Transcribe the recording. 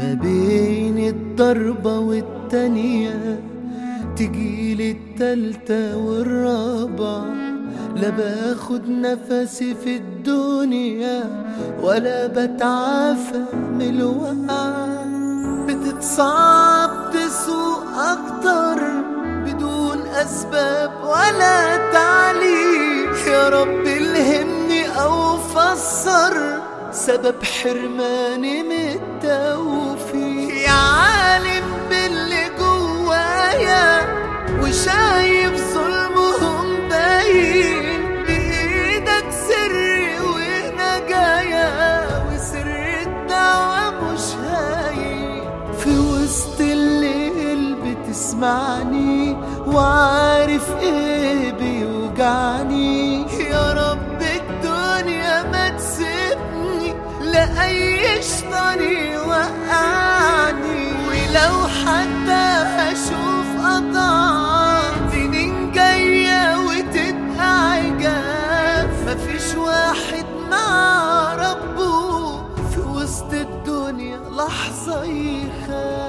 ما بين الضربة والتانية تجيلي التالتة والرابعة لا باخد نفسي في الدنيا ولا بتعافى من الوقعة بتتصعب تسوق أكتر بدون أسباب ولا تعليل يا رب الهمني أو فسر سبب حرماني من التوفيق يا عالم باللي جوايا وشايف ظلمهم باين بإيدك سري ونجايا وسر الدعوة مش هاين في وسط الليل بتسمعني وعارف ايه بيوجعني يا رب الدنيا ما تسيبني لأي شيطان يوقعني ولو حتى هشوف قطع سنين جاية وتبقى عجاب مفيش واحد مع ربه في وسط الدنيا لحظة يخاف